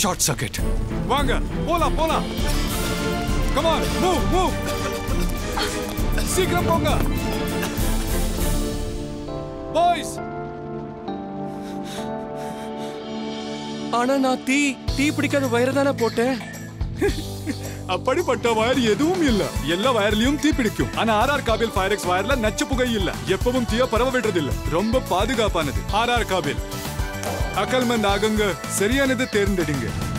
short circuit வாங்க போலாம் போலாம் கமான் மூவ் மூவ் சீக்கிரம் போங்க பாய்ஸ் ஆனா நான் தீ தீ பிடிக்காத வயிறு தானே போட்டேன் அப்படிப்பட்ட வயர் எதுவும் இல்ல எல்லா வயர்லயும் தீ பிடிக்கும் ஆனா ஆர் ஆர் காபில் ஃபயர் எக்ஸ் வயர்ல நச்சு புகை இல்ல எப்பவும் தீய பரவ விடுறது இல்ல ரொம்ப பாதுகாப்பானது ஆர் ஆர் காபில் அக்கல்மந்த் ஆகுங்க சரியானது தேர்ந்தெடுங்க